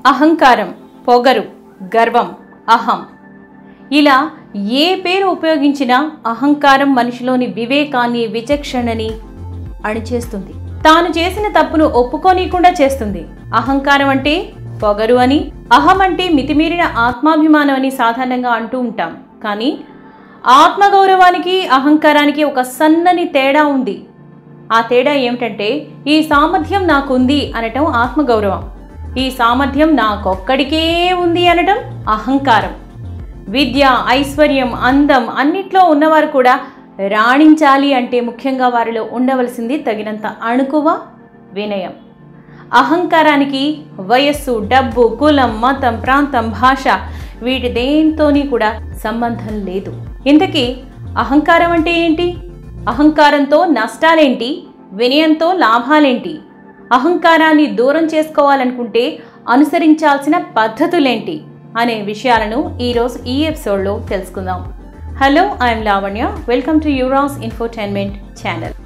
అహంకారం పొగరు గర్వం అహం ఇలా ఏ పేరు ఉపయోగించినా అహంకారం మనిషిలోని వివేకాన్ని విచక్షణని అణిచేస్తుంది తాను చేసిన తప్పును ఒప్పుకోనీయకుండా చేస్తుంది అహంకారం అంటే పొగరు అని అహం అంటే మితిమీరిన ఆత్మాభిమానం అని సాధారణంగా అంటూ ఉంటాం కానీ ఆత్మగౌరవానికి అహంకారానికి ఒక సన్నని తేడా ఉంది ఆ తేడా ఏమిటంటే ఈ సామర్థ్యం నాకుంది అనటం ఆత్మగౌరవం ఈ సామర్థ్యం నాకొక్కడికే ఉంది అనటం అహంకారం విద్య ఐశ్వర్యం అందం అన్నిట్లో ఉన్నవారు కూడా రాణించాలి అంటే ముఖ్యంగా వారిలో ఉండవలసింది తగినంత అణుకువ వినయం అహంకారానికి వయస్సు డబ్బు కులం మతం ప్రాంతం భాష వీటి దేంతోని కూడా సంబంధం లేదు ఇంతకీ అహంకారం అంటే ఏంటి అహంకారంతో నష్టాలేంటి వినయంతో లాభాలేంటి అహంకారాన్ని దూరం చేసుకోవాలనుకుంటే అనుసరించాల్సిన పద్ధతులేంటి అనే విషయాలను ఈరోజు ఈ ఎపిసోడ్లో తెలుసుకుందాం hello I'm Lavanya welcome to యురాస్ ఇన్ఫోటైన్మెంట్ ఛానల్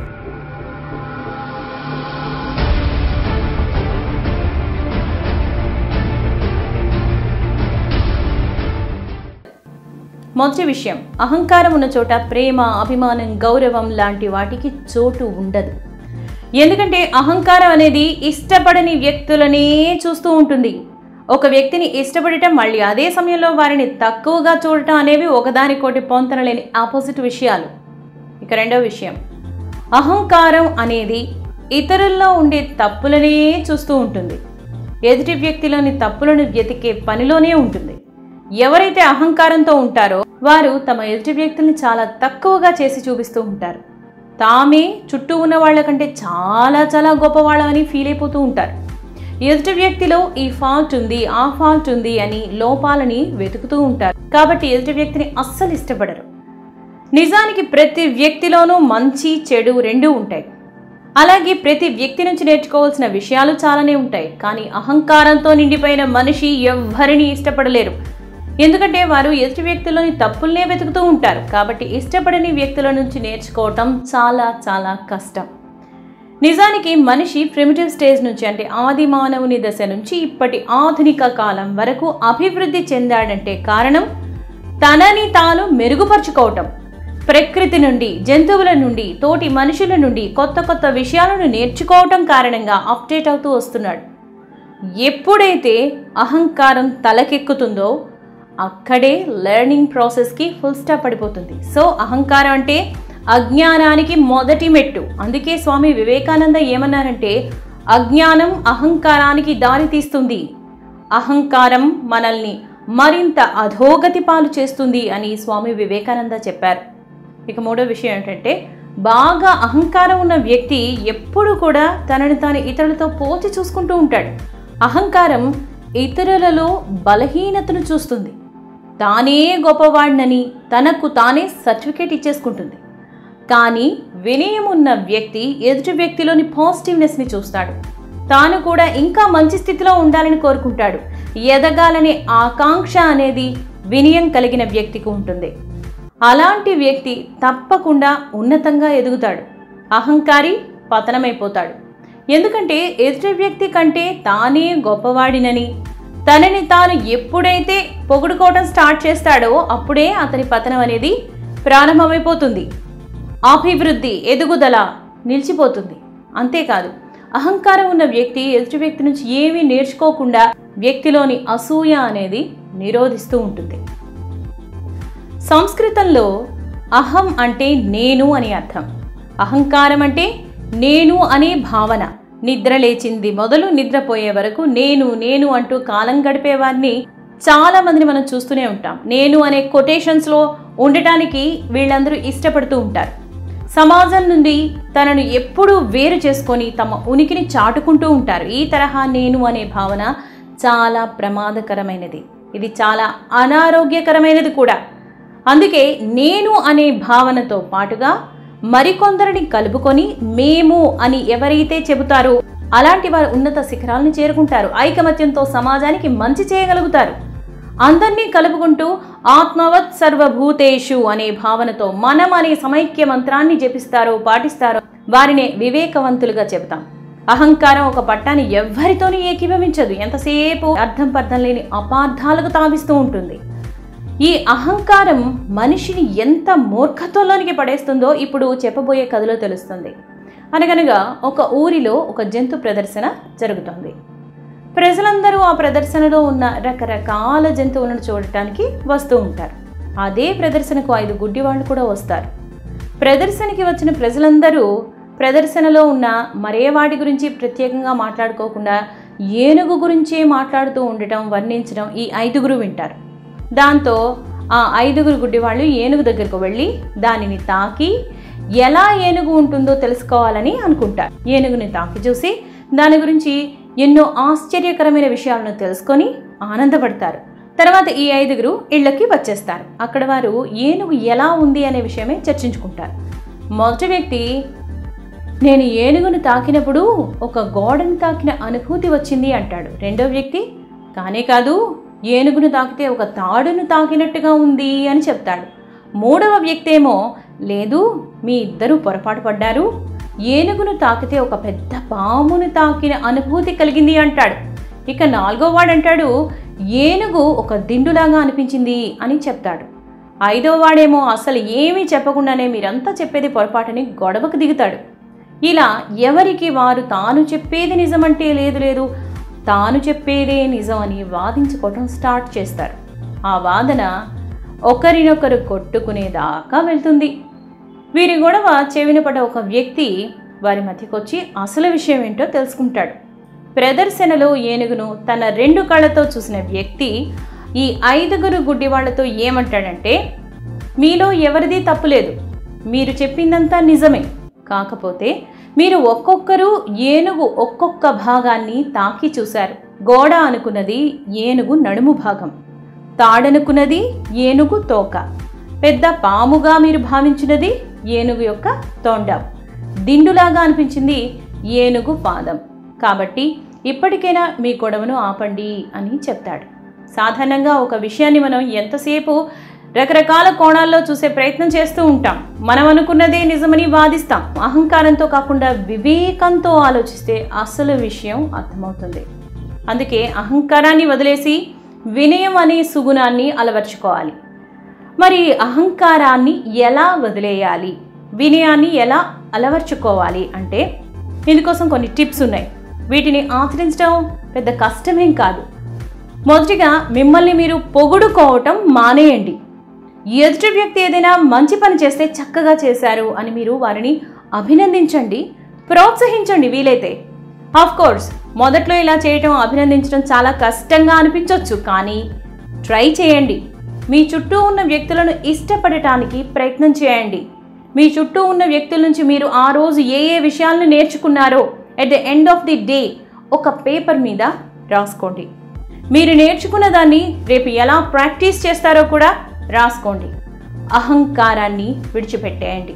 మొదటి విషయం అహంకారం ఉన్న చోట ప్రేమ అభిమానం గౌరవం లాంటి వాటికి చోటు ఉండదు ఎందుకంటే అహంకారం అనేది ఇష్టపడని వ్యక్తులనే చూస్తూ ఉంటుంది ఒక వ్యక్తిని ఇష్టపడటం మళ్ళీ అదే సమయంలో వారిని తక్కువగా చూడటం అనేవి ఒకదానికోటి పొంతనలేని ఆపోజిట్ విషయాలు ఇక రెండవ విషయం అహంకారం అనేది ఇతరుల్లో ఉండే తప్పులనే చూస్తూ ఉంటుంది ఎదుటి వ్యక్తిలోని తప్పులను వెతికే పనిలోనే ఉంటుంది ఎవరైతే అహంకారంతో ఉంటారో వారు తమ ఎదుటి వ్యక్తుల్ని చాలా తక్కువగా చేసి చూపిస్తూ ఉంటారు తామే చుట్టూ ఉన్న వాళ్ళకంటే చాలా చాలా గొప్పవాళ్ళని ఫీల్ అయిపోతూ ఉంటారు ఎదుటి వ్యక్తిలో ఈ ఫాల్ట్ ఉంది ఆ ఫాల్ట్ ఉంది అని లోపాలని వెతుకుతూ ఉంటారు కాబట్టి ఎదుటి వ్యక్తిని అస్సలు ఇష్టపడరు నిజానికి ప్రతి వ్యక్తిలోనూ మంచి చెడు రెండూ ఉంటాయి అలాగే ప్రతి వ్యక్తి నుంచి నేర్చుకోవాల్సిన విషయాలు చాలానే ఉంటాయి కానీ అహంకారంతో నిండిపోయిన మనిషి ఎవ్వరిని ఇష్టపడలేరు ఎందుకంటే వారు ఎదుటి వ్యక్తుల్లోని తప్పుల్నే వెతుకుతూ ఉంటారు కాబట్టి ఇష్టపడని వ్యక్తుల నుంచి నేర్చుకోవటం చాలా చాలా కష్టం నిజానికి మనిషి ప్రిమిటివ్ స్టేజ్ నుంచి అంటే ఆది మానవుని దశ నుంచి ఇప్పటి ఆధునిక కాలం వరకు అభివృద్ధి చెందాడంటే కారణం తనని తాను మెరుగుపరుచుకోవటం ప్రకృతి నుండి జంతువుల నుండి తోటి మనుషుల నుండి కొత్త కొత్త విషయాలను నేర్చుకోవటం కారణంగా అప్డేట్ అవుతూ వస్తున్నాడు ఎప్పుడైతే అహంకారం తలకెక్కుతుందో అక్కడే లెర్నింగ్ ప్రాసెస్కి ఫుల్ స్టాప్ పడిపోతుంది సో అహంకారం అంటే అజ్ఞానానికి మొదటి మెట్టు అందుకే స్వామి వివేకానంద ఏమన్నారంటే అజ్ఞానం అహంకారానికి దారి తీస్తుంది అహంకారం మనల్ని మరింత అధోగతి పాలు చేస్తుంది అని స్వామి వివేకానంద చెప్పారు ఇక మూడో విషయం ఏంటంటే బాగా అహంకారం ఉన్న వ్యక్తి ఎప్పుడు కూడా తనని తాను ఇతరులతో పోల్చి చూసుకుంటూ ఉంటాడు అహంకారం ఇతరులలో బలహీనతను చూస్తుంది తానే గొప్పవాడినని తనకు తానే సర్టిఫికేట్ ఇచ్చేసుకుంటుంది కానీ వినయం ఉన్న వ్యక్తి ఎదుటి వ్యక్తిలోని పాజిటివ్నెస్ని చూస్తాడు తాను కూడా ఇంకా మంచి స్థితిలో ఉండాలని కోరుకుంటాడు ఎదగాలనే ఆకాంక్ష అనేది వినయం కలిగిన వ్యక్తికి ఉంటుంది అలాంటి వ్యక్తి తప్పకుండా ఉన్నతంగా ఎదుగుతాడు అహంకారి పతనమైపోతాడు ఎందుకంటే ఎదుటి వ్యక్తి కంటే తానే గొప్పవాడినని తనని తాను ఎప్పుడైతే పొగుడుకోవడం స్టార్ట్ చేస్తాడో అప్పుడే అతని పతనం అనేది ప్రారంభమైపోతుంది అభివృద్ధి ఎదుగుదల నిలిచిపోతుంది అంతేకాదు అహంకారం ఉన్న వ్యక్తి ఎదుటి వ్యక్తి నుంచి ఏమీ నేర్చుకోకుండా వ్యక్తిలోని అసూయ అనేది నిరోధిస్తూ ఉంటుంది సంస్కృతంలో అహం అంటే నేను అని అర్థం అహంకారం అంటే నేను అనే భావన నిద్ర లేచింది మొదలు నిద్రపోయే వరకు నేను నేను అంటూ కాలం గడిపేవారిని చాలా మందిని మనం చూస్తూనే ఉంటాం నేను అనే కొటేషన్స్లో ఉండటానికి వీళ్ళందరూ ఇష్టపడుతూ ఉంటారు సమాజం నుండి తనను ఎప్పుడూ వేరు చేసుకొని తమ ఉనికిని చాటుకుంటూ ఉంటారు ఈ తరహా నేను అనే భావన చాలా ప్రమాదకరమైనది ఇది చాలా అనారోగ్యకరమైనది కూడా అందుకే నేను అనే భావనతో పాటుగా మరికొందరిని కలుపుకొని మేము అని ఎవరైతే చెబుతారో అలాంటి వారు ఉన్నత శిఖరాలను చేరుకుంటారు ఐకమత్యంతో సమాజానికి మంచి చేయగలుగుతారు అందరినీ కలుపుకుంటూ ఆత్మవత్ సర్వభూతేషు అనే భావనతో మనం అనే సమైక్య మంత్రాన్ని జపిస్తారో పాటిస్తారో వారినే వివేకవంతులుగా చెబుతాం అహంకారం ఒక పట్టాన్ని ఎవ్వరితోనూ ఏకీభవించదు ఎంతసేపు అర్థం పర్థం లేని అపార్థాలకు తావిస్తూ ఉంటుంది ఈ అహంకారం మనిషిని ఎంత మూర్ఖత్వంలోనికి పడేస్తుందో ఇప్పుడు చెప్పబోయే కథలో తెలుస్తుంది అనగనగా ఒక ఊరిలో ఒక జంతు ప్రదర్శన జరుగుతోంది ప్రజలందరూ ఆ ప్రదర్శనలో ఉన్న రకరకాల జంతువులను చూడటానికి వస్తూ ఉంటారు అదే ప్రదర్శనకు ఐదు గుడ్డి వాళ్ళు కూడా వస్తారు ప్రదర్శనకి వచ్చిన ప్రజలందరూ ప్రదర్శనలో ఉన్న మరే వాటి గురించి ప్రత్యేకంగా మాట్లాడుకోకుండా ఏనుగు గురించే మాట్లాడుతూ ఉండటం వర్ణించడం ఈ ఐదుగురు వింటారు దాంతో ఆ ఐదుగురు గుడ్డి వాళ్ళు ఏనుగు దగ్గరకు వెళ్ళి దానిని తాకి ఎలా ఏనుగు ఉంటుందో తెలుసుకోవాలని అనుకుంటారు ఏనుగుని తాకి చూసి దాని గురించి ఎన్నో ఆశ్చర్యకరమైన విషయాలను తెలుసుకొని ఆనందపడతారు తర్వాత ఈ ఐదుగురు ఇళ్ళకి వచ్చేస్తారు అక్కడ వారు ఏనుగు ఎలా ఉంది అనే విషయమే చర్చించుకుంటారు మొదటి వ్యక్తి నేను ఏనుగును తాకినప్పుడు ఒక గోడను తాకిన అనుభూతి వచ్చింది అంటాడు రెండో వ్యక్తి కానే కాదు ఏనుగును తాకితే ఒక తాడును తాకినట్టుగా ఉంది అని చెప్తాడు మూడవ వ్యక్తి ఏమో లేదు మీ ఇద్దరు పొరపాటు పడ్డారు ఏనుగును తాకితే ఒక పెద్ద పామును తాకిన అనుభూతి కలిగింది అంటాడు ఇక నాలుగో వాడు అంటాడు ఏనుగు ఒక దిండులాగా అనిపించింది అని చెప్తాడు ఐదో వాడేమో అసలు ఏమీ చెప్పకుండానే మీరంతా చెప్పేది పొరపాటని గొడవకు దిగుతాడు ఇలా ఎవరికి వారు తాను చెప్పేది నిజమంటే లేదు లేదు తాను చెప్పేదే నిజం అని వాదించుకోవటం స్టార్ట్ చేస్తారు ఆ వాదన ఒకరినొకరు కొట్టుకునేదాకా వెళ్తుంది వీరి గొడవ చెవిన పడ్డ ఒక వ్యక్తి వారి మధ్యకొచ్చి అసలు విషయం ఏంటో తెలుసుకుంటాడు ప్రదర్శనలో ఏనుగును తన రెండు కళ్ళతో చూసిన వ్యక్తి ఈ ఐదుగురు గుడ్డి వాళ్లతో ఏమంటాడంటే మీలో ఎవరిది తప్పులేదు మీరు చెప్పిందంతా నిజమే కాకపోతే మీరు ఒక్కొక్కరు ఏనుగు ఒక్కొక్క భాగాన్ని తాకి చూశారు గోడ అనుకున్నది ఏనుగు నడుము భాగం తాడనుకున్నది ఏనుగు తోక పెద్ద పాముగా మీరు భావించినది ఏనుగు యొక్క తొండం దిండులాగా అనిపించింది ఏనుగు పాదం కాబట్టి ఇప్పటికైనా మీ గొడవను ఆపండి అని చెప్తాడు సాధారణంగా ఒక విషయాన్ని మనం ఎంతసేపు రకరకాల కోణాల్లో చూసే ప్రయత్నం చేస్తూ ఉంటాం మనం అనుకున్నదే నిజమని వాదిస్తాం అహంకారంతో కాకుండా వివేకంతో ఆలోచిస్తే అసలు విషయం అర్థమవుతుంది అందుకే అహంకారాన్ని వదిలేసి వినయం అనే సుగుణాన్ని అలవర్చుకోవాలి మరి అహంకారాన్ని ఎలా వదిలేయాలి వినయాన్ని ఎలా అలవర్చుకోవాలి అంటే ఇందుకోసం కొన్ని టిప్స్ ఉన్నాయి వీటిని ఆచరించడం పెద్ద కష్టమేం కాదు మొదటిగా మిమ్మల్ని మీరు పొగుడుకోవటం మానేయండి ఎదుటి వ్యక్తి ఏదైనా మంచి పని చేస్తే చక్కగా చేశారు అని మీరు వారిని అభినందించండి ప్రోత్సహించండి వీలైతే ఆఫ్ కోర్స్ మొదట్లో ఇలా చేయటం అభినందించడం చాలా కష్టంగా అనిపించవచ్చు కానీ ట్రై చేయండి మీ చుట్టూ ఉన్న వ్యక్తులను ఇష్టపడటానికి ప్రయత్నం చేయండి మీ చుట్టూ ఉన్న వ్యక్తుల నుంచి మీరు ఆ రోజు ఏ ఏ విషయాలను నేర్చుకున్నారో at the end of the day ఒక పేపర్ మీద రాసుకోండి మీరు నేర్చుకున్న దాన్ని రేపు ఎలా ప్రాక్టీస్ చేస్తారో కూడా రాసుకోండి అహంకారాన్ని విడిచిపెట్టేయండి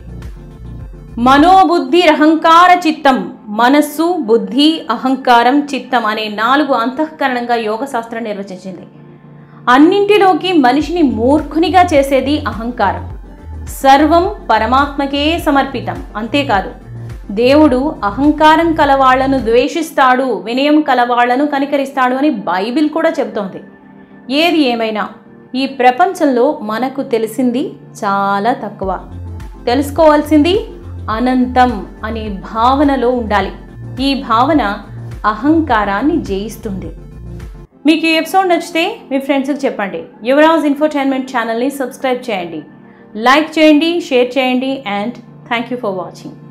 మనోబుద్ధి అహంకార చిత్తం మనస్సు బుద్ధి అహంకారం చిత్తం అనే నాలుగు అంతఃకరణంగా యోగ శాస్త్రం నిర్వచించింది అన్నింటిలోకి మనిషిని మూర్ఖునిగా చేసేది అహంకారం సర్వం పరమాత్మకే సమర్పితం అంతేకాదు దేవుడు అహంకారం కలవాళ్లను ద్వేషిస్తాడు వినయం కలవాళ్లను కనికరిస్తాడు అని బైబిల్ కూడా చెబుతోంది ఏది ఏమైనా ఈ ప్రపంచంలో మనకు తెలిసింది చాలా తక్కువ తెలుసుకోవాల్సింది అనంతం అనే భావనలో ఉండాలి ఈ భావన అహంకారాన్ని జయిస్తుంది మీకు ఈ ఎపిసోడ్ నచ్చితే మీ ఫ్రెండ్స్కి చెప్పండి యువరాజ్ ఇన్ఫోటైన్మెంట్ ఛానల్ని సబ్స్క్రైబ్ చేయండి లైక్ చేయండి షేర్ చేయండి and thank you for watching